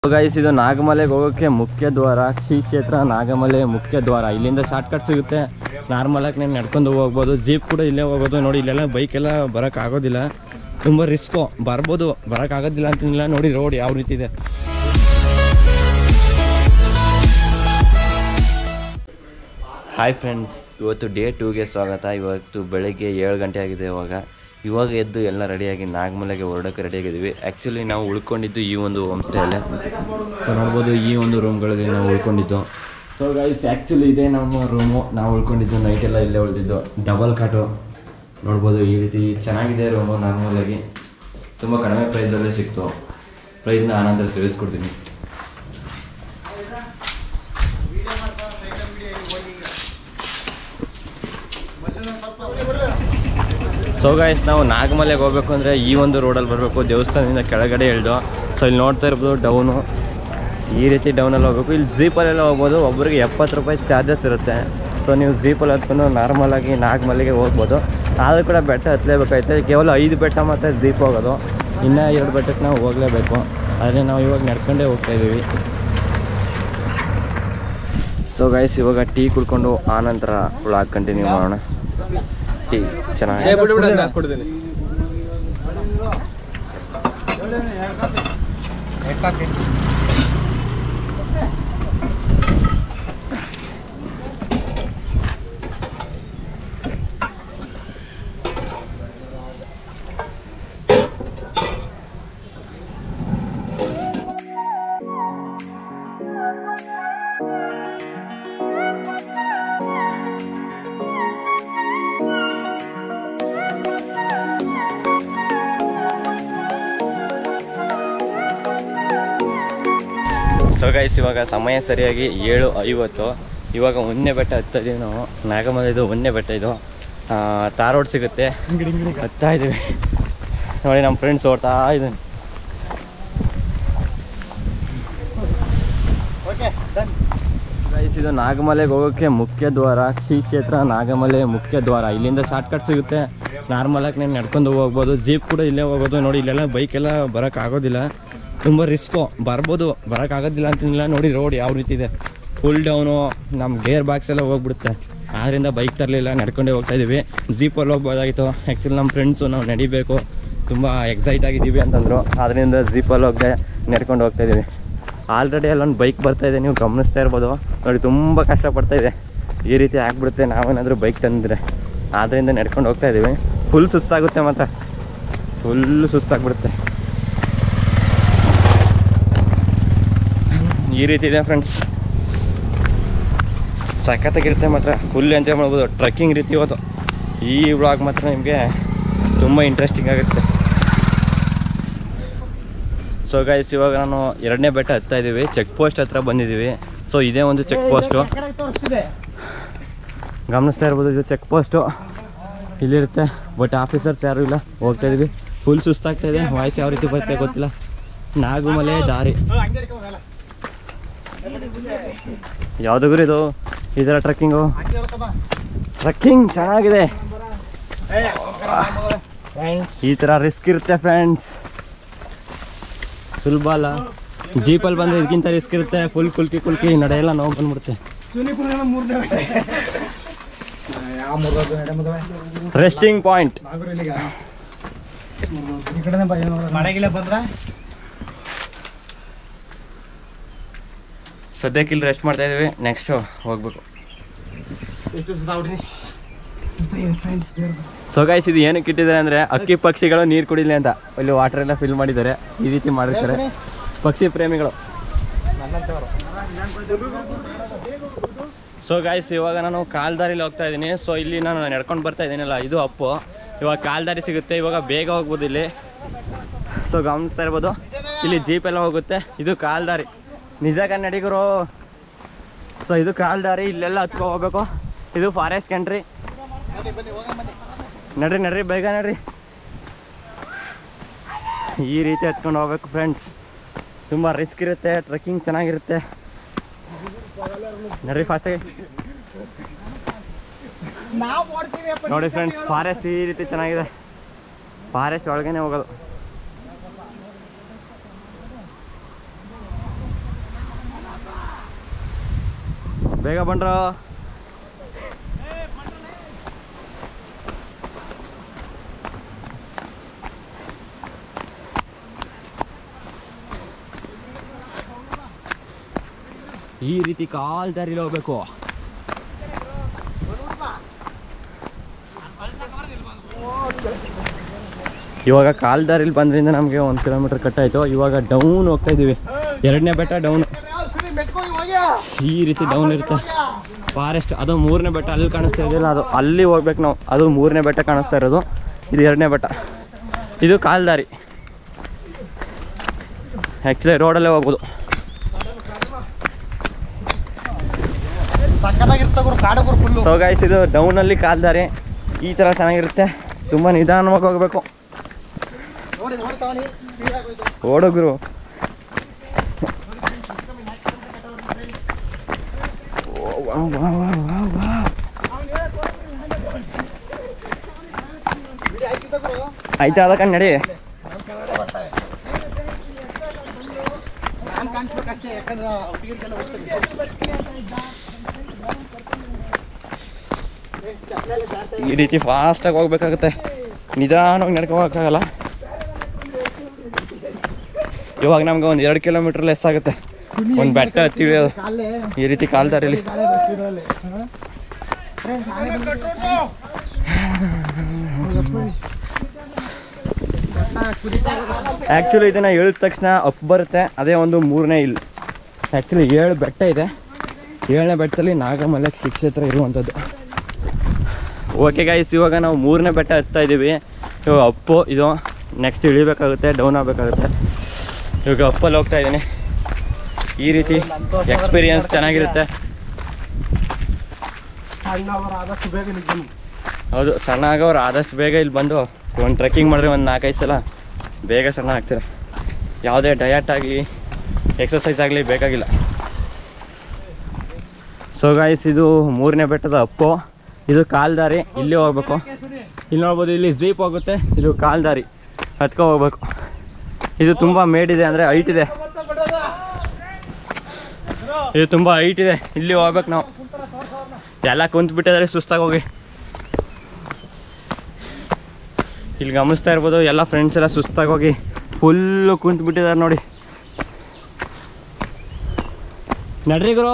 guys ಇದು ನಾಗಮಲೆಗೆ ಹೋಗೋಕ್ಕೆ ಮುಖ್ಯ ದ್ವಾರ ಶ್ರೀ ಕ್ಷೇತ್ರ ನಾಗಮಲೆ ಮುಖ್ಯ ದ್ವಾರ ಇಲ್ಲಿಂದ ಶಾರ್ಟ್ ಕಟ್ ಸಿಗುತ್ತೆ ನಾರ್ಮಲಾಗಿ ನೀವು ನಡ್ಕೊಂಡು ಹೋಗ್ಬೋದು ಜೀಪ್ ಕೂಡ ಇಲ್ಲೇ ಹೋಗೋದು ನೋಡಿ ಇಲ್ಲೆಲ್ಲ ಬೈಕೆಲ್ಲ ಬರೋಕ್ಕಾಗೋದಿಲ್ಲ ತುಂಬ ರಿಸ್ಕು ಬರ್ಬೋದು ಬರೋಕ್ಕಾಗೋದಿಲ್ಲ ಅಂತಿಲ್ಲ ನೋಡಿ ರೋಡ್ ಯಾವ ರೀತಿ ಇದೆ ಹಾಯ್ ಫ್ರೆಂಡ್ಸ್ ಇವತ್ತು ಡೇ ಟೂಗೆ ಸ್ವಾಗತ ಇವತ್ತು ಬೆಳಗ್ಗೆ ಏಳು ಗಂಟೆ ಆಗಿದೆ ಇವಾಗ ಇವಾಗ ಎದ್ದು ಎಲ್ಲ ರೆಡಿಯಾಗಿ ನಾಗಮಲೆಗೆ ಹೊರಡೋಕ್ಕೆ ರೆಡಿಯಾಗಿದ್ದೀವಿ ಆ್ಯಕ್ಚುಲಿ ನಾವು ಉಳ್ಕೊಂಡಿದ್ದು ಈ ಒಂದು ಹೋಮ್ ಸ್ಟೇಯಲ್ಲೇ ಸೊ ನೋಡ್ಬೋದು ಈ ಒಂದು ರೂಮ್ಗಳಲ್ಲಿ ನಾವು ಉಳ್ಕೊಂಡಿದ್ದು ಸೊ ಗೈಸ್ ಆ್ಯಕ್ಚುಲಿ ಇದೇ ನಮ್ಮ ರೂಮು ನಾವು ಉಳ್ಕೊಂಡಿದ್ದು ನೈಟ್ ಎಲ್ಲ ಇಲ್ಲೇ ಉಳಿದಿದ್ದು ಡಬಲ್ ಕಾಟು ನೋಡ್ಬೋದು ಈ ರೀತಿ ಚೆನ್ನಾಗಿದೆ ರೂಮು ನಾರ್ಮಲಾಗಿ ತುಂಬ ಕಡಿಮೆ ಪ್ರೈಸಲ್ಲೇ ಸಿಕ್ತು ಪ್ರೈಸ್ನ ಆನಂತರ ತಿಳಿಸ್ಕೊಡ್ತೀನಿ ಸೊ ಗಾಯ್ಸ್ ನಾವು ನಾಗಮಲೆಗೆ ಹೋಗ್ಬೇಕು ಅಂದರೆ ಈ ಒಂದು ರೋಡಲ್ಲಿ ಬರಬೇಕು ದೇವಸ್ಥಾನದಿಂದ ಕೆಳಗಡೆ ಇಳ್ದು ಸೊ ಇಲ್ಲಿ ನೋಡ್ತಾ ಇರ್ಬೋದು ಡೌನು ಈ ರೀತಿ ಡೌನಲ್ಲಿ ಹೋಗ್ಬೇಕು ಇಲ್ಲಿ ಜೀಪಲ್ಲೆಲ್ಲ ಹೋಗ್ಬೋದು ಒಬ್ಬರಿಗೆ ಎಪ್ಪತ್ತು ರೂಪಾಯಿ ಚಾರ್ಜಸ್ ಇರುತ್ತೆ ಸೊ ನೀವು ಜೀಪಲ್ಲಿ ಹತ್ಕೊಂಡು ನಾರ್ಮಲಾಗಿ ನಾಗಮಲೆಗೆ ಹೋಗ್ಬೋದು ಆದರೂ ಕೂಡ ಬೆಟ್ಟ ಹತ್ತಲೇಬೇಕಾಯ್ತು ಕೇವಲ ಐದು ಬೆಟ್ಟ ಮತ್ತು ಜೀಪ್ ಹೋಗೋದು ಇನ್ನೂ ಎರಡು ಬೆಟ್ಟಕ್ಕೆ ನಾವು ಹೋಗಲೇಬೇಕು ಆದರೆ ನಾವು ಇವಾಗ ನಡ್ಕೊಂಡೇ ಹೋಗ್ತಾ ಇದ್ದೀವಿ ಸೊ ಗೈಸ್ ಇವಾಗ ಟೀ ಕುಡ್ಕೊಂಡು ಆನಂತರ ವ್ಲಾಗ್ ಕಂಟಿನ್ಯೂ ಮಾಡೋಣ ಟೀ ಚೆನ್ನಾಗಿ ಸೊ ಗೈಸ್ ಇವಾಗ ಸಮಯ ಸರಿಯಾಗಿ ಏಳು ಐವತ್ತು ಇವಾಗ ಉನ್ನೆ ಬೆಟ್ಟ ಹತ್ತಾ ಇದೀವಿ ನಾವು ನಾಗಮಲೆದು ಉನ್ನೆ ಬೆಟ್ಟ ಇದು ಆ, ತಾರ್ ರೋಡ್ ಸಿಗುತ್ತೆ ಹತ್ತಾ ಇದ್ದೀವಿ ನೋಡಿ ನಮ್ಮ ಫ್ರೆಂಡ್ಸ್ ಓಡ್ತಾ ಇದ್ದೀನಿ ಗೈಸ್ ಇದು ನಾಗಮಲೆಗೆ ಹೋಗೋಕ್ಕೆ ಮುಖ್ಯ ದ್ವಾರ ಶ್ರೀ ಕ್ಷೇತ್ರ ನಾಗಮಲೆ ಮುಖ್ಯ ದ್ವಾರ ಇಲ್ಲಿಂದ ಶಾರ್ಟ್ ಕಟ್ ಸಿಗುತ್ತೆ ನಾರ್ಮಲಾಗಿ ನೀವು ನಡ್ಕೊಂಡು ಹೋಗ್ಬೋದು ಜೀಪ್ ಕೂಡ ಇಲ್ಲೇ ಹೋಗೋದು ನೋಡಿ ಇಲ್ಲೆಲ್ಲ ಬೈಕೆಲ್ಲ ಬರೋಕ್ಕಾಗೋದಿಲ್ಲ ತುಂಬ ರಿಸ್ಕು ಬರ್ಬೋದು ಬರೋಕ್ಕಾಗೋದಿಲ್ಲ ಅಂತಿಲ್ಲ ನೋಡಿ ರೋಡ್ ಯಾವ ರೀತಿ ಇದೆ ಫುಲ್ ಡೌನು ನಮ್ಮ ಗೇರ್ ಬಾಕ್ಸ್ ಎಲ್ಲ ಹೋಗ್ಬಿಡುತ್ತೆ ಆದ್ದರಿಂದ ಬೈಕ್ ತರಲಿಲ್ಲ ನಡ್ಕೊಂಡೇ ಹೋಗ್ತಾ ಇದ್ದೀವಿ ಜೀಪಲ್ಲಿ ಹೋಗ್ಬೋದಾಗಿತ್ತು ಆ್ಯಕ್ಚುಲಿ ನಮ್ಮ ಫ್ರೆಂಡ್ಸು ನಾವು ನಡಿಬೇಕು ತುಂಬ ಎಕ್ಸೈಟ್ ಆಗಿದ್ದೀವಿ ಅಂತಂದರು ಅದರಿಂದ ಜೀಪಲ್ಲಿ ಹೋಗದೆ ನಡ್ಕೊಂಡು ಹೋಗ್ತಾ ಇದ್ದೀವಿ ಆಲ್ರೆಡಿ ಅಲ್ಲೊಂದು ಬೈಕ್ ಬರ್ತಾ ಇದೆ ನೀವು ಗಮನಿಸ್ತಾ ಇರ್ಬೋದು ನೋಡಿ ತುಂಬ ಕಷ್ಟಪಡ್ತಾ ಇದೆ ಈ ರೀತಿ ಆಗ್ಬಿಡುತ್ತೆ ನಾವೇನಾದರೂ ಬೈಕ್ ತಂದಿದ್ರೆ ಆದ್ದರಿಂದ ನಡ್ಕೊಂಡು ಹೋಗ್ತಾ ಇದ್ದೀವಿ ಫುಲ್ ಸುಸ್ತಾಗುತ್ತೆ ಮಾತ್ರ ಫುಲ್ಲು ಸುಸ್ತಾಗ್ಬಿಡುತ್ತೆ ಈ ರೀತಿ ಇದೆ ಫ್ರೆಂಡ್ಸ್ ಸಖತ್ತಾಗಿರುತ್ತೆ ಮಾತ್ರ ಫುಲ್ ಎಂಜಾಯ್ ಮಾಡ್ಬೋದು ಟ್ರೆಕ್ಕಿಂಗ್ ರೀತಿ ಇವತ್ತು ಈ ವ್ಲಾಗ್ ಮಾತ್ರ ನಿಮಗೆ ತುಂಬ ಇಂಟ್ರೆಸ್ಟಿಂಗ್ ಆಗುತ್ತೆ ಸೊ ಗೈಸ್ ಇವಾಗ ನಾನು ಎರಡನೇ ಬೆಟ್ಟ ಹತ್ತಾ ಇದ್ದೀವಿ ಚೆಕ್ ಪೋಸ್ಟ್ ಹತ್ರ ಬಂದಿದ್ದೀವಿ ಸೊ ಇದೇ ಒಂದು ಚೆಕ್ ಪೋಸ್ಟು ಗಮನಿಸ್ತಾ ಇರ್ಬೋದು ಇದು ಚೆಕ್ ಪೋಸ್ಟು ಇಲ್ಲಿರುತ್ತೆ ಬಟ್ ಆಫೀಸರ್ಸ್ ಯಾರೂ ಇಲ್ಲ ಹೋಗ್ತಾ ಇದೀವಿ ಫುಲ್ ಸುಸ್ತಾಗ್ತಾ ಇದೆ ವಾಯ್ಸ್ ಯಾವ ರೀತಿ ಬರುತ್ತೆ ಗೊತ್ತಿಲ್ಲ ನಾಗುಮಲೆ ದಾರಿ ಯಾವುದು ಗುರು ಇದು ಈ ಥರ ಟ್ರೆಕ್ಕಿಂಗು ಟ್ರೆಕ್ಕಿಂಗ್ ಚೆನ್ನಾಗಿದೆ ಈ ಥರ ರಿಸ್ಕ್ ಇರುತ್ತೆ ಫ್ರೆಂಡ್ಸ್ ಸುಲಭ ಅಲ್ಲ ಜೀಪಲ್ಲಿ ಬಂದರೆ ಇದಕ್ಕಿಂತ ರಿಸ್ಕ್ ಇರುತ್ತೆ ಫುಲ್ ಕುಲ್ಕಿ ಕುಲ್ಕಿ ನಡೆಯಲ್ಲ ನೋವು ಬಂದ್ಬಿಡುತ್ತೆ ರೆಸ್ಟಿಂಗ್ ಪಾಯಿಂಟ್ ಮಳೆಗಿಲ್ಲ ಬಂದ್ರ ಸದ್ಯಕ್ಕೆ ಇಲ್ಲಿ ರೆಸ್ಟ್ ಮಾಡ್ತಾ ಇದೀವಿ ನೆಕ್ಸ್ಟ್ ಹೋಗ್ಬೇಕು ಸೊ ಗೈಸ್ ಇದು ಏನಕ್ಕೆ ಇಟ್ಟಿದ್ದಾರೆ ಅಂದರೆ ಅಕ್ಕಿ ಪಕ್ಷಿಗಳು ನೀರು ಕುಡಿಲಿ ಅಂತ ಇಲ್ಲಿ ವಾಟರ್ ಎಲ್ಲ ಫಿಲ್ ಮಾಡಿದ್ದಾರೆ ಈ ರೀತಿ ಮಾಡಿರ್ತಾರೆ ಪಕ್ಷಿ ಪ್ರೇಮಿಗಳು ಸೊ ಗಾಯ್ಸ್ ಇವಾಗ ನಾನು ಕಾಲ್ದಾರಿಲಿ ಹೋಗ್ತಾ ಇದ್ದೀನಿ ಸೊ ಇಲ್ಲಿ ನಾನು ನಡ್ಕೊಂಡು ಬರ್ತಾ ಇದ್ದೀನಲ್ಲ ಇದು ಅಪ್ಪು ಇವಾಗ ಕಾಲ್ದಾರಿ ಸಿಗುತ್ತೆ ಇವಾಗ ಬೇಗ ಹೋಗ್ಬೋದು ಇಲ್ಲಿ ಸೊ ಗಮನಿಸ್ತಾ ಇರ್ಬೋದು ಇಲ್ಲಿ ಜೀಪ್ ಎಲ್ಲ ಹೋಗುತ್ತೆ ಇದು ಕಾಲ್ದಾರಿ ನಿಜ ಕನ್ನಡಿಗರು ಸೊ ಇದು ಕಾಲ್ದಾರಿ ಇಲ್ಲೆಲ್ಲ ಹತ್ಕೊ ಹೋಗ್ಬೇಕು ಇದು ಫಾರೆಸ್ಟ್ ಕಂಟ್ರಿ ನಡ್ರಿ ನಡ್ರಿ ಬೇಗ ನಡ್ರಿ ಈ ರೀತಿ ಹತ್ಕೊಂಡು ಹೋಗ್ಬೇಕು ಫ್ರೆಂಡ್ಸ್ ತುಂಬ ರಿಸ್ಕ್ ಇರುತ್ತೆ ಟ್ರೆಕ್ಕಿಂಗ್ ಚೆನ್ನಾಗಿರುತ್ತೆ ನಡ್ರಿ ಫಾಸ್ಟಾಗಿ ನಾವು ಮಾಡ್ತೀವಿ ಅಪ್ಪ ನೋಡಿ ಫ್ರೆಂಡ್ಸ್ ಫಾರೆಸ್ಟ್ ಈ ರೀತಿ ಚೆನ್ನಾಗಿದೆ ಫಾರೆಸ್ಟ್ ಒಳಗೇನೆ ಹೋಗೋದು ಬೇಗ ಬಂಡ್ರೋ ಈ ರೀತಿ ಕಾಲ್ ದಾರಿಲಿ ಹೋಗ್ಬೇಕು ಇವಾಗ ಕಾಲ್ ದಾರಿಲಿ ಬಂದ್ರಿಂದ ನಮಗೆ ಒಂದು ಕಿಲೋಮೀಟರ್ ಕಟ್ಟಾಯಿತು ಇವಾಗ ಡೌನ್ ಹೋಗ್ತಾ ಇದ್ದೀವಿ ಎರಡನೇ ಬೆಟ್ಟ ಡೌನ್ ಈ ರೀತಿ ಡೌನ್ ಇರುತ್ತೆ ಫಾರೆಸ್ಟ್ ಅದು ಮೂರನೇ ಬೆಟ್ಟ ಅಲ್ಲಿ ಕಾಣಿಸ್ತಾ ಇದೆಯಲ್ಲ ಅದು ಅಲ್ಲಿ ಹೋಗ್ಬೇಕು ನಾವು ಅದು ಮೂರನೇ ಬೆಟ್ಟ ಕಾಣಿಸ್ತಾ ಇರೋದು ಇದು ಎರಡನೇ ಬೆಟ್ಟ ಇದು ಕಾಲ್ ದಾರಿ ಆ್ಯಕ್ಚುಲಿ ರೋಡಲ್ಲೇ ಹೋಗ್ಬೋದು ಸಕ್ಕತ್ತಾಗಿರ್ತ ಗುರು ಕಾಡು ಗುರು ಫುಲ್ಲು ಸೊ ಗೈಸ್ ಇದು ಡೌನಲ್ಲಿ ಕಾಲ್ ದಾರಿ ಈ ಥರ ಚೆನ್ನಾಗಿರುತ್ತೆ ತುಂಬ ನಿಧಾನವಾಗಿ ಹೋಗ್ಬೇಕು ನೋಡಿ ನೋಡ್ತಾವನಿ ಸ್ಪೀಡ್ ಆಗೋಯ್ತು ಓಡೋಗ್ರು ಬಿಡಿ ಆಯ್ತಿದ್ದ ಗುರು ಆಯ್ತಾ ಅದಕ್ಕೆ ನಡಿ ನಾನು ಕಾಣಿಸ್ಬೇಕಷ್ಟೇ ಯಾಕಂದ್ರೆ ಹುಡುಗಿರಿಗೆಲ್ಲ ಈ ರೀತಿ ಫಾಸ್ಟಾಗಿ ಹೋಗ್ಬೇಕಾಗುತ್ತೆ ನಿಧಾನವಾಗಿ ನಡ್ಕೊ ಹೋಗೋಕ್ಕಾಗಲ್ಲ ಇವಾಗ ನಮ್ಗೆ ಒಂದು ಎರಡು ಕಿಲೋಮೀಟ್ರ್ ಲೆಸ್ ಆಗುತ್ತೆ ಒಂದು ಬೆಟ್ಟ ಹತ್ತೀವಿ ಕಾಲೇ ಈ ರೀತಿ ಕಾಲ್ ದಾರಿಲಿ ಕಾಲೇ ಸ್ಪೀಡಲ್ಲಿ ಆ್ಯಕ್ಚುಲಿ ಇದನ್ನು ಹೇಳಿದ ತಕ್ಷಣ ಅಪ್ ಬರುತ್ತೆ ಅದೇ ಒಂದು ಮೂರನೇ ಇಲ್ಲ ಆ್ಯಕ್ಚುಲಿ ಏಳು ಬೆಟ್ಟ ಇದೆ ಏಳನೇ ಬೆಟ್ಟದಲ್ಲಿ ನಾಗಮಲ್ಲಕ್ ಕ್ಷೇತ್ರ ಇರುವಂಥದ್ದು ಓಕೆ ಗೈಸ್ ಇವಾಗ ನಾವು ಮೂರನೇ ಬೆಟ್ಟ ಹತ್ತಾ ಇದ್ದೀವಿ ಇವಾಗ ಅಪ್ಪು ಇದು ನೆಕ್ಸ್ಟ್ ಇಳಿಬೇಕಾಗುತ್ತೆ ಡೌನ್ ಆಗಬೇಕಾಗುತ್ತೆ ಇವಾಗ ಅಪ್ಪಲ್ಲಿ ಹೋಗ್ತಾ ಇದ್ದೀನಿ ಈ ರೀತಿ ಎಕ್ಸ್ಪೀರಿಯನ್ಸ್ ಚೆನ್ನಾಗಿರುತ್ತೆ ಸಣ್ಣವರ ಆದಷ್ಟು ಬೇಗ ನಿಜನು ಹೌದು ಸಣ್ಣ ಆಗೋರು ಆದಷ್ಟು ಬೇಗ ಇಲ್ಲಿ ಬಂದು ಒಂದು ಟ್ರೆಕ್ಕಿಂಗ್ ಮಾಡಿದ್ರೆ ಒಂದು ನಾಲ್ಕೈದು ಸಲ ಬೇಗ ಸಣ್ಣ ಆಗ್ತಾರೆ ಯಾವುದೇ ಡಯಟ್ ಆಗಲಿ ಎಕ್ಸಸೈಸ್ ಆಗಲಿ ಬೇಕಾಗಿಲ್ಲ ಸೊ ಗಾಯ್ಸ್ ಇದು ಮೂರನೇ ಬೆಟ್ಟದ ಅಪ್ಪು ಇದು ಕಾಲ್ ದಾರಿ ಇಲ್ಲಿ ಹೋಗ್ಬೇಕು ಇಲ್ಲಿ ನೋಡ್ಬೋದು ಇಲ್ಲಿ ಜೀಪ್ ಹೋಗುತ್ತೆ ಇದು ಕಾಲ್ ದಾರಿ ಹತ್ಕೊ ಹೋಗ್ಬೇಕು ಇದು ತುಂಬ ಮೇಡಿದೆ ಅಂದರೆ ಹೈಟ್ ಇದೆ ಇದು ತುಂಬ ಹೈಟ್ ಇದೆ ಇಲ್ಲಿ ಹೋಗ್ಬೇಕು ನಾವು ಎಲ್ಲ ಕುಂತು ಬಿಟ್ಟಿದ್ದಾರೆ ಸುಸ್ತಾಗಿ ಹೋಗಿ ಇಲ್ಲಿ ಗಮನಿಸ್ತಾ ಇರ್ಬೋದು ಎಲ್ಲ ಫ್ರೆಂಡ್ಸ್ ಎಲ್ಲ ಸುಸ್ತಾಗಿ ಹೋಗಿ ಫುಲ್ಲು ಕುಂತು ಬಿಟ್ಟಿದ್ದಾರೆ ನೋಡಿ ನಡ್ರಿ ಗುರು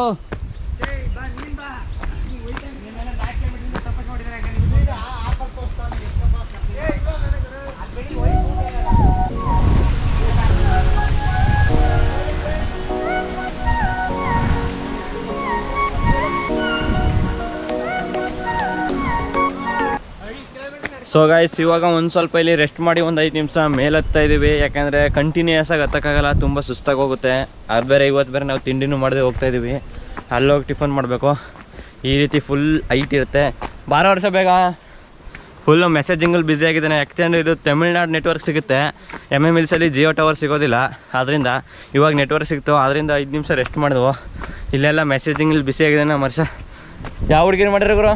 ಸೊ ಗಾಯ್ಸ್ ಇವಾಗ ಒಂದು ಸ್ವಲ್ಪ ಇಲ್ಲಿ ರೆಸ್ಟ್ ಮಾಡಿ ಒಂದು ಐದು ನಿಮಿಷ ಮೇಲೆ ಹತ್ತಾ ಇದ್ದೀವಿ ಯಾಕಂದರೆ ಕಂಟಿನ್ಯೂಯಸ್ ಆಗಿ ಹತ್ತಕ್ಕಾಗಲ್ಲ ತುಂಬ ಸುಸ್ತಾಗಿ ಹೋಗುತ್ತೆ ಅದು ಬೇರೆ ಇವತ್ತು ಬೇರೆ ನಾವು ತಿಂಡಿನೂ ಮಾಡದೆ ಹೋಗ್ತಾ ಇದ್ದೀವಿ ಅಲ್ಲೋಗಿ ಟಿಫನ್ ಮಾಡಬೇಕು ಈ ರೀತಿ ಫುಲ್ ಐಟ್ ಇರುತ್ತೆ ಬಾರೋ ವರ್ಷ ಬೇಗ ಫುಲ್ಲು ಮೆಸೇಜಿಂಗಲ್ಲಿ ಬ್ಯುಸಿ ಆಗಿದ್ದಾನೆ ಯಾಕೆಂದರೆ ಇದು ತಮಿಳ್ನಾಡು ನೆಟ್ವರ್ಕ್ ಸಿಗುತ್ತೆ ಎಮ್ ಎಮ್ ಇಲ್ಸಲ್ಲಿ ಜಿಯೋ ಟವರ್ ಸಿಗೋದಿಲ್ಲ ಆದ್ದರಿಂದ ಇವಾಗ ನೆಟ್ವರ್ಕ್ ಸಿಕ್ತು ಅದರಿಂದ ಐದು ನಿಮಿಷ ರೆಸ್ಟ್ ಮಾಡಿದ್ವು ಇಲ್ಲೆಲ್ಲ ಮೆಸೇಜಿಂಗಲ್ಲಿ ಬಿಸಿ ಆಗಿದೆ ನಮ್ಮ ವರ್ಷ ಯಾವ ಹುಡುಗಿರು ಮಾಡಿರಿ ಗುರು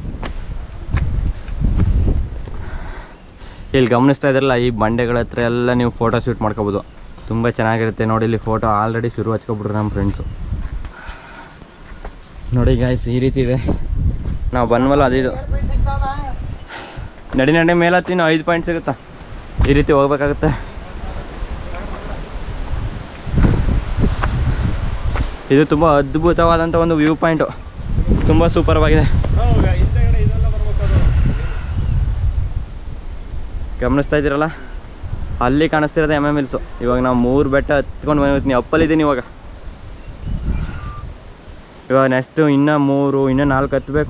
ಇಲ್ಲಿ ಗಮನಿಸ್ತಾ ಇದ್ರಲ್ಲ ಈ ಬಂಡೆಗಳ ಹತ್ರ ಎಲ್ಲ ನೀವು ಫೋಟೋ ಶೂಟ್ ಮಾಡ್ಕೋಬೋದು ತುಂಬ ಚೆನ್ನಾಗಿರುತ್ತೆ ನೋಡಿ ಇಲ್ಲಿ ಫೋಟೋ ಆಲ್ರೆಡಿ ಶುರು ಹಚ್ಕೊಬಿಟ್ರು ನಮ್ಮ ಫ್ರೆಂಡ್ಸು ನೋಡಿ ಗಾಯ್ಸ್ ಈ ರೀತಿ ಇದೆ ನಾವು ಬಂದ್ವಲ್ಲ ಅದಿದು ನಡಿ ನಡಿ ಮೇಲೆ ಹತ್ತೀನಿ ಐದು ಪಾಯಿಂಟ್ ಸಿಗುತ್ತಾ ಈ ರೀತಿ ಹೋಗ್ಬೇಕಾಗುತ್ತೆ ಇದು ತುಂಬ ಅದ್ಭುತವಾದಂಥ ಒಂದು ವ್ಯೂ ಪಾಯಿಂಟು ತುಂಬ ಸೂಪರ್ವಾಗಿದೆ ಗಮನಿಸ್ತಾ ಇದ್ದೀರಲ್ಲ ಅಲ್ಲಿ ಕಾಣಿಸ್ತಿರೋದು ಎಮ್ ಎಮ್ ಇಲ್ಸು ಇವಾಗ ನಾವು ಮೂರು ಬೆಟ್ಟ ಹತ್ಕೊಂಡು ಬಂದಿರ್ತೀನಿ ಅಪ್ಪಲ್ಲಿದ್ದೀನಿ ಇವಾಗ ಇವಾಗ ನೆಕ್ಸ್ಟು ಇನ್ನೂ ಮೂರು ಇನ್ನೂ ನಾಲ್ಕು ಹತ್ತಬೇಕು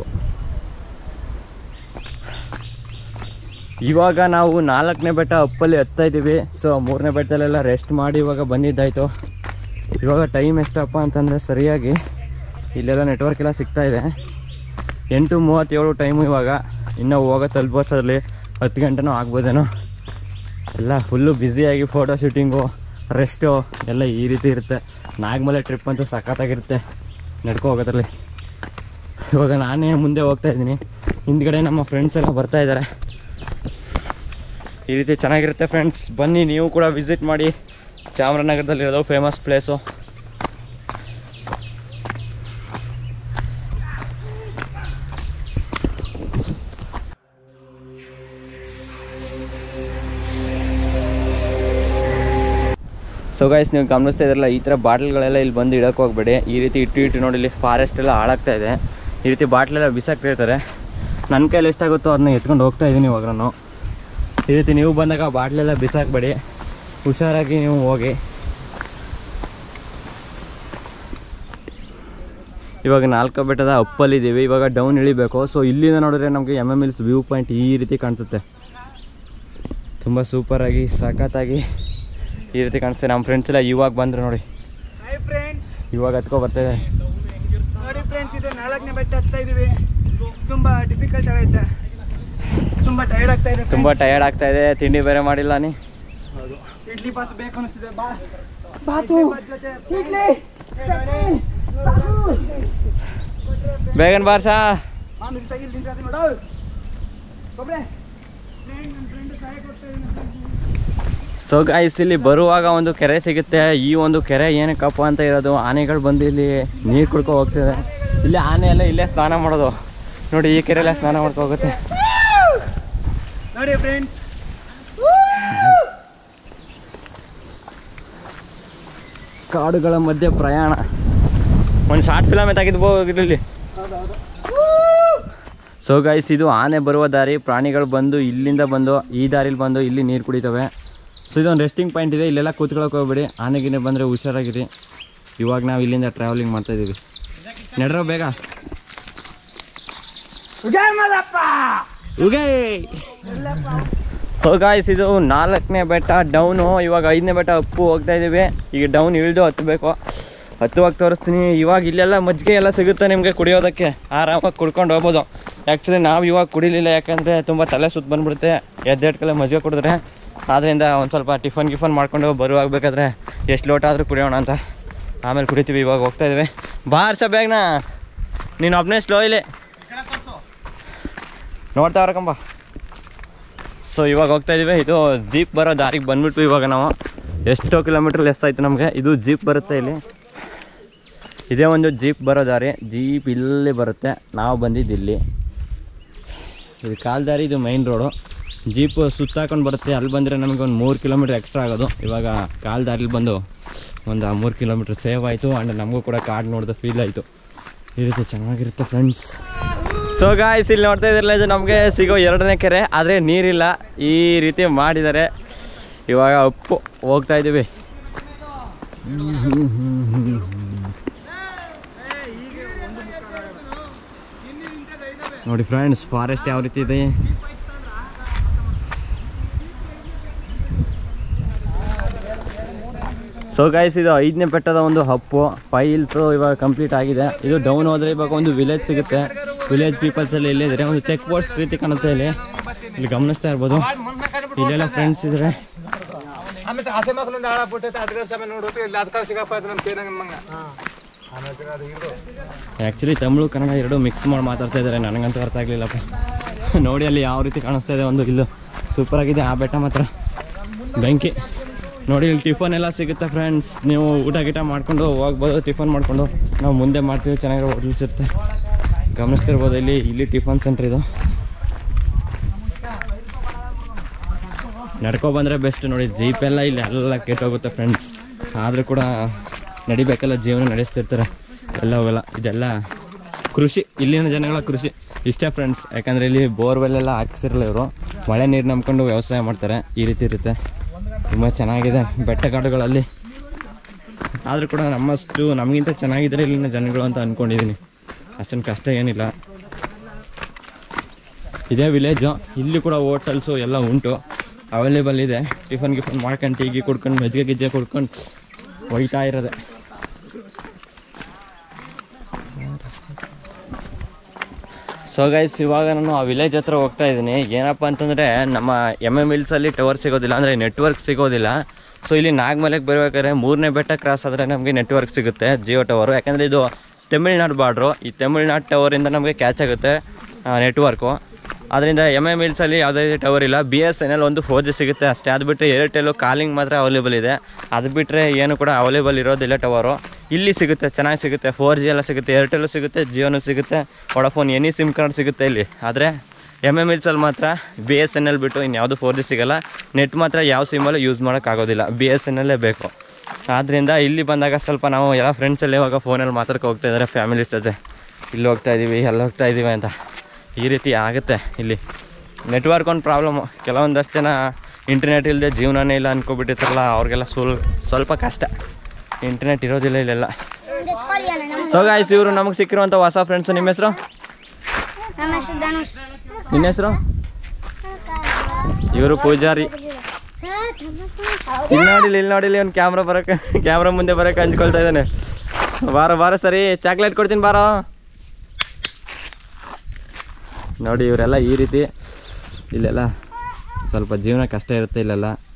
ಇವಾಗ ನಾವು ನಾಲ್ಕನೇ ಬೆಟ್ಟ ಅಪ್ಪಲ್ಲಿ ಹತ್ತಾ ಇದ್ದೀವಿ ಸೊ ಮೂರನೇ ಬೆಟ್ಟದಲ್ಲೆಲ್ಲ ರೆಸ್ಟ್ ಮಾಡಿ ಇವಾಗ ಬಂದಿದ್ದಾಯಿತು ಇವಾಗ ಟೈಮ್ ಎಷ್ಟಪ್ಪ ಅಂತಂದರೆ ಸರಿಯಾಗಿ ಇಲ್ಲೆಲ್ಲ ನೆಟ್ವರ್ಕ್ ಎಲ್ಲ ಸಿಗ್ತಾ ಇದೆ ಎಂಟು ಮೂವತ್ತೇಳು ಟೈಮು ಇವಾಗ ಇನ್ನೂ ಹೋಗೋ ತಲುಪೋಷ್ಟರಲ್ಲಿ ಹತ್ತು ಗಂಟೆನೂ ಆಗ್ಬೋದೇನೋ ಎಲ್ಲ ಫುಲ್ಲು ಬ್ಯುಸಿಯಾಗಿ ಫೋಟೋ ಶೂಟಿಂಗು ರೆಸ್ಟು ಎಲ್ಲ ಈ ರೀತಿ ಇರುತ್ತೆ ನಾಗಮಲೆ ಟ್ರಿಪ್ ಅಂತೂ ಸಖತ್ತಾಗಿರುತ್ತೆ ನಡ್ಕೊ ಹೋಗೋದ್ರಲ್ಲಿ ಇವಾಗ ನಾನೇ ಮುಂದೆ ಹೋಗ್ತಾ ಇದ್ದೀನಿ ಹಿಂದ್ಗಡೆ ನಮ್ಮ ಫ್ರೆಂಡ್ಸ್ ಎಲ್ಲ ಬರ್ತಾ ಇದ್ದಾರೆ ಈ ರೀತಿ ಚೆನ್ನಾಗಿರುತ್ತೆ ಫ್ರೆಂಡ್ಸ್ ಬನ್ನಿ ನೀವು ಕೂಡ ವಿಸಿಟ್ ಮಾಡಿ ಚಾಮರಾಜನಗರದಲ್ಲಿರೋದು ಫೇಮಸ್ ಪ್ಲೇಸು ಸೊ ಗೈಸ್ ನೀವು ಗಮನಿಸ್ತಾ ಇದ್ರಲ್ಲ ಈ ಥರ ಬಾಟ್ಲ್ಗಳೆಲ್ಲ ಇಲ್ಲಿ ಬಂದು ಇಡಕ್ಕೆ ಹೋಗ್ಬೇಡಿ ಈ ರೀತಿ ಇಟ್ಟು ಇಟ್ಟು ನೋಡಿ ಇಲ್ಲಿ ಫಾರೆಸ್ಟ್ ಎಲ್ಲ ಹಾಳಾಗ್ತಾ ಇದೆ ಈ ರೀತಿ ಬಾಟ್ಲೆಲ್ಲ ಬಿಸಾಕ್ತಿರ್ತಾರೆ ನನ್ನ ಕೈಲಿ ಎಷ್ಟಾಗುತ್ತೋ ಅದನ್ನ ಎತ್ಕೊಂಡು ಹೋಗ್ತಾ ಇದ್ದೀನಿ ಇವಾಗ ನಾನು ಈ ರೀತಿ ನೀವು ಬಂದಾಗ ಬಾಟ್ಲೆಲ್ಲ ಬಿಸಾಕಬೇಡಿ ಹುಷಾರಾಗಿ ನೀವು ಹೋಗಿ ಇವಾಗ ನಾಲ್ಕು ಬೆಟ್ಟದ ಅಪ್ಪಲ್ಲಿದ್ದೀವಿ ಇವಾಗ ಡೌನ್ ಇಳಿಬೇಕು ಸೊ ಇಲ್ಲಿಂದ ನೋಡಿದ್ರೆ ನಮಗೆ M M hills view point ಈ ರೀತಿ ಕಾಣಿಸುತ್ತೆ ತುಂಬ ಸೂಪರಾಗಿ ಸಖತ್ತಾಗಿ ಈ ರೀತಿ ಕಾಣಿಸುತ್ತೆ ನಮ್ಮ ಫ್ರೆಂಡ್ಸ್ ಎಲ್ಲ ಇವಾಗ ಬಂದರು ನೋಡಿ ಹಾಯ್ ಫ್ರೆಂಡ್ಸ್ ಇವಾಗ ಹತ್ಕೊ ಬರ್ತಾಯಿದೆ ನೋಡಿ ಫ್ರೆಂಡ್ಸ್ ಇದು ನಾಲ್ಕನೇ ಬೆಟ್ಟ ಹತ್ತಾ ಇದೀವಿ ತುಂಬಾ ಡಿಫಿಕಲ್ಟ್ ಆಗೈತೆ ತುಂಬಾ ಟೈರ್ಡ್ ಆಗ್ತಾ ಇದೆ ತುಂಬ ಟಯರ್ಡ್ ಆಗ್ತಾ ಇದೆ ತಿಂಡಿ ಬೇರೆ ಮಾಡಿಲ್ಲ ನೀ ಇಡ್ಲಿ ಬಾತ್ ಬೇಕು ಅನಿಸ್ತಿದೆ ಬಾ ಬಾತು ಇಡ್ಲಿ ಚಟ್ನಿ ಬೇಗನ್ ಬಾರ್ಸಾ ನಾನು ಇಲ್ಲಿ ತೆಗಿಲ್ ನಿಂತ್ಕೊಳ್ತೀನಿ ನೋಡು ಒಬ್ಳೆ ನನ್ನ ಫ್ರೆಂಡ್ ಸಹಾಯ ಕೊಡ್ತಾ ಇದ್ದೀನಿ ಸೊ ಗೈಸ್ ಇಲ್ಲಿ ಬರುವಾಗ ಒಂದು ಕೆರೆ ಸಿಗುತ್ತೆ ಈ ಒಂದು ಕೆರೆ ಏನಕ್ಕಪ್ಪ ಅಂತ ಇರೋದು ಆನೆಗಳು ಬಂದು ಇಲ್ಲಿ ನೀರು ಕುಡ್ಕೊ ಹೋಗ್ತದೆ ಇಲ್ಲಿ ಆನೆ ಎಲ್ಲ ಇಲ್ಲೇ ಸ್ನಾನ ಮಾಡೋದು ನೋಡಿ ಈ ಕೆರೆಯಲ್ಲೇ ಸ್ನಾನ ಮಾಡ್ಕೊ ಹೋಗುತ್ತೆ ನೋಡಿ ಫ್ರೆಂಡ್ಸ್ ಕಾಡುಗಳ ಮಧ್ಯೆ ಪ್ರಯಾಣ ಒಂದು ಶಾರ್ಟ್ ಫಿಲಮೇ ತೆಗೆದುಬೋದು ಇಲ್ಲಿ ಹೌದೌದು ಸೊ ಗೈಸ್ ಇದು ಆನೆ ಬರುವ ದಾರಿ ಪ್ರಾಣಿಗಳು ಬಂದು ಇಲ್ಲಿಂದ ಬಂದು ಈ ದಾರಿಲಿ ಬಂದು ಇಲ್ಲಿ ನೀರು ಕುಡಿತವೆ ಸೊ ಇದೊಂದು ರೆಸ್ಟಿಂಗ್ ಪಾಯಿಂಟ್ ಇದೆ ಇಲ್ಲೆಲ್ಲ ಕೂತ್ಕೊಳ್ಳೋಕೆ ಹೋಗ್ಬೇಡಿ ಆನೆಗಿನೆ ಬಂದರೆ ಹುಷಾರಾಗಿರಿ ಇವಾಗ ನಾವು ಇಲ್ಲಿಂದ ಟ್ರಾವೆಲಿಂಗ್ ಮಾಡ್ತಾ ಇದ್ದೀವಿ ನಡ್ರೋ ಬೇಗ ಉಗೇ ಸೊ ಗಾಯ್ಸ್ ಇದು ನಾಲ್ಕನೇ ಬೆಟ್ಟ ಡೌನು ಇವಾಗ ಐದನೇ ಬೆಟ್ಟ ಅಪ್ಪು ಹೋಗ್ತಾ ಇದ್ದೀವಿ ಈಗ ಡೌನ್ ಇಳಿದು ಹತ್ತಬೇಕು ಹತ್ತುವಾಗ ತೋರಿಸ್ತೀನಿ ಇವಾಗ ಇಲ್ಲೆಲ್ಲ ಮಜ್ಜಿಗೆ ಎಲ್ಲ ಸಿಗುತ್ತೆ ನಿಮಗೆ ಕುಡಿಯೋದಕ್ಕೆ ಆರಾಮಾಗಿ ಕುಡ್ಕೊಂಡು ಹೋಗ್ಬೋದು ಆ್ಯಕ್ಚುಲಿ ನಾವು ಇವಾಗ ಕುಡಿಲಿಲ್ಲ ಯಾಕಂದರೆ ತುಂಬ ತಲೆ ಸುತ್ತ ಬಂದ್ಬಿಡುತ್ತೆ ಎದ್ದೆಟ್ಕಲೆ ಮಜ್ಜಿಗೆ ಕುಡಿದ್ರೆ ಆದ್ದರಿಂದ ಒಂದು ಸ್ವಲ್ಪ ಟಿಫನ್ ಗಿಫನ್ ಮಾಡ್ಕೊಂಡು ಬರುವಾಗಬೇಕಾದ್ರೆ ಎಷ್ಟು ಲೋಟ ಆದರೂ ಕುಡಿಯೋಣ ಅಂತ ಆಮೇಲೆ ಕುಡಿತೀವಿ ಇವಾಗ ಹೋಗ್ತಾ ಇದ್ದೀವಿ ಬಾರ್ಸ ಬೇಗನಾ ನೀನು ಒಬ್ಬನೇ ಸ್ಲೋ ಇಲ್ಲಿ ನೋಡ್ತಾ ಇರಕಂಬ ಸೊ ಇವಾಗ ಹೋಗ್ತಾ ಇದೀವಿ ಇದು ಜೀಪ್ ಬರೋ ದಾರಿಗೆ ಬಂದ್ಬಿಟ್ಟು ಇವಾಗ ನಾವು ಎಷ್ಟೋ ಕಿಲೋಮೀಟ್ರ್ ಲೆಸ್ ಆಯ್ತು ನಮಗೆ ಇದು ಜೀಪ್ ಬರುತ್ತೆ ಇಲ್ಲಿ ಇದೇ ಒಂದು ಜೀಪ್ ಬರೋ ದಾರಿ ಜೀಪ್ ಇಲ್ಲಿ ಬರುತ್ತೆ ನಾವು ಬಂದಿದ್ದು ಇಲ್ಲಿ ಇದು ಕಾಲ್ ದಾರಿ ಇದು ಮೈನ್ ರೋಡು ಜೀಪ್ ಸುತ್ತಾಕೊಂಡು ಬರುತ್ತೆ ಅಲ್ಲಿ ಬಂದರೆ ನಮಗೆ ಒಂದು ಮೂರು ಕಿಲೋಮೀಟ್ರ್ ಎಕ್ಸ್ಟ್ರಾ ಆಗೋದು ಇವಾಗ ಕಾಲ್ ದಾರಿಲಿ ಬಂದು ಒಂದು ಮೂರು ಕಿಲೋಮೀಟ್ರ್ ಸೇವ್ ಆಯಿತು ಆ್ಯಂಡ್ ನಮಗೂ ಕೂಡ ಕಾಡು ನೋಡಿದ ಫೀಲ್ ಆಯಿತು ಈ ರೀತಿ ಚೆನ್ನಾಗಿರುತ್ತೆ ಫ್ರೆಂಡ್ಸ್ ಸೊ ಗಾಯ್ಸ್ ಇಲ್ಲಿ ನೋಡ್ತಾ ಇದ್ರಲ್ಲ ಇದು ನಮಗೆ ಸಿಗೋ ಎರಡನೇ ಕೆರೆ ಆದರೆ ನೀರಿಲ್ಲ ಈ ರೀತಿ ಮಾಡಿದ್ದಾರೆ ಇವಾಗ ಅಪ್ಪು ಹೋಗ್ತಾ ಇದ್ದೀವಿ ನೋಡಿ ಫ್ರೆಂಡ್ಸ್ ಫಾರೆಸ್ಟ್ ಯಾವ ರೀತಿ ಇದೆ ಸೊ ಗೈಸ್ ಇದು ಐದನೇ ಬೆಟ್ಟದ ಒಂದು ಹಪ್ಪು ಫೈಲ್ಸು ಇವಾಗ ಕಂಪ್ಲೀಟ್ ಆಗಿದೆ ಇದು ಡೌನ್ ಹೋದ್ರೆ ಇವಾಗ ಒಂದು ವಿಲೇಜ್ ಸಿಗುತ್ತೆ ವಿಲೇಜ್ ಪೀಪಲ್ಸ್ ಎಲ್ಲ ಇಲ್ಲೇ ಇದ್ದಾರೆ ಒಂದು ಚೆಕ್ ಪೋಸ್ಟ್ ರೀತಿ ಕಾಣುತ್ತೆ ಇಲ್ಲಿ ಇಲ್ಲಿ ಗಮನಿಸ್ತಾ ಇರ್ಬೋದು ಇಲ್ಲೆಲ್ಲ ಫ್ರೆಂಡ್ಸ್ ಇದ್ದಾರೆ ಆಮೇಲೆ ಆಸೆ ಮಕ್ಕಳು ಆಳ ಬಿಟ್ಟೈತೆ ಅದ್ರ ಸಮಯ ನೋಡುತ್ತೆ ಇಲ್ಲಿ ಅದಕ್ಕೆ ಸಿಗಪ್ಪ ಅದು ನಮ್ಮ ತೇನಂಗ ನಮ್ಮಂಗ ಆ್ಯಕ್ಚುಲಿ ತಮಿಳು ಕನ್ನಡ ಎರಡು ಮಿಕ್ಸ್ ಮಾಡಿ ಮಾತಾಡ್ತಾ ಇದ್ದಾರೆ ನನಗಂತೂ ಅರ್ಥ ಆಗಲಿಲ್ಲಪ್ಪ ನೋಡಿ ಅಲ್ಲಿ ಯಾವ ರೀತಿ ಕಾಣಿಸ್ತಾ ಇದೆ ಒಂದು ಇಲ್ಲು ಸೂಪರ್ ಆಗಿದೆ ಆ ಬೆಟ್ಟ ಮಾತ್ರ ಬೆಂಕಿ ನೋಡಿ ಇಲ್ಲಿ ಟಿಫನ್ ಎಲ್ಲ ಸಿಗುತ್ತೆ ಫ್ರೆಂಡ್ಸ್ ನೀವು ಊಟ ಗೀಟ ಮಾಡ್ಕೊಂಡು ಹೋಗ್ಬೋದು ಟಿಫನ್ ಮಾಡ್ಕೊಂಡು ನಾವು ಮುಂದೆ ಮಾಡ್ತೀವಿ ಚೆನ್ನಾಗಿರೋ ಹೋಟೆಲ್ಸ್ ಇರುತ್ತೆ ಗಮನಿಸ್ತಿರ್ಬೋದು ಇಲ್ಲಿ ಇಲ್ಲಿ ಟಿಫನ್ ಸೆಂಟ್ರ್ ಇದು ನಡ್ಕೊ ಬಂದರೆ ಬೆಸ್ಟ್ ನೋಡಿ ಜೀಪ್ ಎಲ್ಲ ಇಲ್ಲಿ ಎಲ್ಲ ಕೆಟ್ಟೋಗುತ್ತೆ ಫ್ರೆಂಡ್ಸ್ ಆದರೂ ಕೂಡ ನಡಿಬೇಕಲ್ಲ ಜೀವನ ನಡೆಸ್ತಿರ್ತಾರೆ ಎಲ್ಲ ಹೋಗಲ್ಲ ಇದೆಲ್ಲ ಕೃಷಿ ಇಲ್ಲಿನ ಜನಗಳ ಕೃಷಿ ಇಷ್ಟೇ ಫ್ರೆಂಡ್ಸ್ ಯಾಕಂದರೆ ಇಲ್ಲಿ ಬೋರ್ವೆಲ್ ಎಲ್ಲ ಹಾಕ್ಸಿರಲ್ಲ ಇವರು ಮಳೆ ನೀರು ನಂಬ್ಕೊಂಡು ವ್ಯವಸಾಯ ಮಾಡ್ತಾರೆ ಈ ರೀತಿ ಇರುತ್ತೆ ತುಂಬ ಚೆನ್ನಾಗಿದೆ ಬೆಟ್ಟ ಕಾಡುಗಳಲ್ಲಿ ಆದರೂ ಕೂಡ ನಮ್ಮಷ್ಟು ನಮಗಿಂತ ಚೆನ್ನಾಗಿದ್ದಾರೆ ಇಲ್ಲಿನ ಜನಗಳು ಅಂತ ಅಂದ್ಕೊಂಡಿದ್ದೀನಿ ಅಷ್ಟೊಂದು ಕಷ್ಟ ಏನಿಲ್ಲ ಇದೇ ವಿಲೇಜು ಇಲ್ಲಿ ಕೂಡ ಹೋಟೆಲ್ಸು ಎಲ್ಲ ಉಂಟು ಅವೈಲೇಬಲ್ ಇದೆ ಟಿಫನ್ ಗಿಫನ್ ಮಾಡ್ಕೊಂಡು ಟೀ ಗೀ ಕುಡ್ಕೊಂಡು ಮಜ್ಜಿಗೆ ಗಿಜ್ಜೆ ಕುಡ್ಕೊಂಡು ಒಯ್ತಾ ಇರೋದೆ ಸೊ ಗೈಸ್ ಇವಾಗ ನಾನು ಆ ವಿಲೇಜ್ ಹತ್ರ ಹೋಗ್ತಾ ಇದ್ದೀನಿ ಏನಪ್ಪ ಅಂತಂದರೆ ನಮ್ಮ ಎಮ್ ಎಮ್ ಹಿಲ್ಸಲ್ಲಿ ಟವರ್ ಸಿಗೋದಿಲ್ಲ ಅಂದರೆ ನೆಟ್ವರ್ಕ್ ಸಿಗೋದಿಲ್ಲ ಸೊ ಇಲ್ಲಿ ನಾಗಮಲೆಗೆ ಬರಬೇಕಾದ್ರೆ ಮೂರನೇ ಬೆಟ್ಟ ಕ್ರಾಸ್ ಆದರೆ ನಮಗೆ ನೆಟ್ವರ್ಕ್ ಸಿಗುತ್ತೆ ಜಿಯೋ ಟವರು ಯಾಕಂದರೆ ಇದು ತಮಿಳ್ನಾಡು ಬಾರ್ಡ್ರು ಈ ತಮಿಳ್ನಾಡು ಟವರಿಂದ ನಮಗೆ ಕ್ಯಾಚ್ ಆಗುತ್ತೆ ನೆಟ್ವರ್ಕು ಅದರಿಂದ ಎಮ್ ಎಮ್ ಹಿಲ್ಸಲ್ಲಿ ಯಾವುದೇ ರೀತಿ ಟವರ್ ಇಲ್ಲ ಬಿ ಎಸ್ ಎನ್ ಎಲ್ ಒಂದು ಫೋರ್ ಜಿ ಸಿಗುತ್ತೆ ಅಷ್ಟೇ ಅದು ಬಿಟ್ಟರೆ ಏರ್ಟೆಲ್ಲು ಕಾಲಿಂಗ್ ಮಾತ್ರ ಅವೈಲೇಬಲ್ ಇದೆ ಅದು ಬಿಟ್ಟರೆ ಏನು ಕೂಡ ಅವೈಲೇಬಲ್ ಇರೋದಿಲ್ಲ ಟವರು ಇಲ್ಲಿ ಸಿಗುತ್ತೆ ಚೆನ್ನಾಗಿ ಸಿಗುತ್ತೆ ಫೋರ್ ಜಿ ಎಲ್ಲ ಸಿಗುತ್ತೆ ಏರ್ಟೆಲ್ಲು ಸಿಗುತ್ತೆ ಜಿಯೋನು ಸಿಗುತ್ತೆ ವೊಡಫೋನ್ ಎನಿ ಸಿಮ್ ಕಾರ್ಡ್ ಸಿಗುತ್ತೆ ಇಲ್ಲಿ ಆದರೆ ಎಮ್ ಎಮ್ ಎಲ್ಸಲ್ಲಿ ಮಾತ್ರ ಬಿ ಎಸ್ ಎನ್ ಎಲ್ ಬಿಟ್ಟು ಇನ್ಯಾವುದು ಫೋರ್ ಜಿ ಸಿಗಲ್ಲ ನೆಟ್ ಮಾತ್ರ ಯಾವ ಸಿಮ್ಮಲ್ಲೂ ಯೂಸ್ ಮಾಡೋಕ್ಕಾಗೋದಿಲ್ಲ ಬಿ ಎಸ್ ಎನ್ ಎಲ್ಲೇ ಬೇಕು ಆದ್ದರಿಂದ ಇಲ್ಲಿ ಬಂದಾಗ ಸ್ವಲ್ಪ ನಾವು ಎಲ್ಲ ಫ್ರೆಂಡ್ಸ್ ಎಲ್ಲ ಇವಾಗ ಫೋನಲ್ಲಿ ಮಾತಾಡ್ಕೊ ಹೋಗ್ತಾ ಇದ್ದಾರೆ ಫ್ಯಾಮಿಲೀಸ್ ಜೊತೆ ಇಲ್ಲಿ ಹೋಗ್ತಾ ಇದ್ದೀವಿ ಅಲ್ಲಿ ಹೋಗ್ತಾ ಇದ್ದೀವಿ ಅಂತ ಈ ರೀತಿ ಆಗುತ್ತೆ ಇಲ್ಲಿ ನೆಟ್ವರ್ಕ್ ಒಂದು ಪ್ರಾಬ್ಲಮ್ಮು ಕೆಲವೊಂದಷ್ಟು ಜನ ಇಂಟರ್ನೆಟ್ ಇಲ್ಲದೆ ಜೀವನನೇ ಇಲ್ಲ ಅನ್ಕೊಬಿಟ್ಟಿರ್ತಾರಲ್ಲ ಅವ್ರಿಗೆಲ್ಲ ಸ್ವಲ್ ಸ್ವಲ್ಪ ಕಷ್ಟ ಇಂಟರ್ನೆಟ್ ಇರೋದಿಲ್ಲ ಇಲ್ಲೆಲ್ಲ ಸೊ ಗಾಯ್ಸ್ ಇವರು ನಮಗೆ ಸಿಕ್ಕಿರುವಂಥ ಹೊಸ ಫ್ರೆಂಡ್ಸು ನಿಮ್ಮ ಹೆಸರು ನನ್ನ ಹೆಸರು ಧನುಷ್ ನಿನ್ನ ಹೆಸರು ಇವರು ಪೂಜಾರಿ ಇಲ್ಲಿ ನೋಡಿಲಿ ಇಲ್ಲಿ ನೋಡಿಲಿ ಒಂದು ಕ್ಯಾಮ್ರಾ ಬರೋಕೆ ಕ್ಯಾಮ್ರಾ ಮುಂದೆ ಬರೋಕೆ ಹಂಚ್ಕೊಳ್ತಾ ಇದ್ದಾನೆ ಬಾರ ಬಾರ ಸರಿ ಚಾಕ್ಲೇಟ್ ಕೊಡ್ತೀನಿ ಬಾರೋ ನೋಡಿ ಇವರೆಲ್ಲ ಈ ರೀತಿ ಇಲ್ಲೆಲ್ಲ ಸ್ವಲ್ಪ ಜೀವನ ಕಷ್ಟ ಇರುತ್ತೆ ಇಲ್ಲೆಲ್ಲ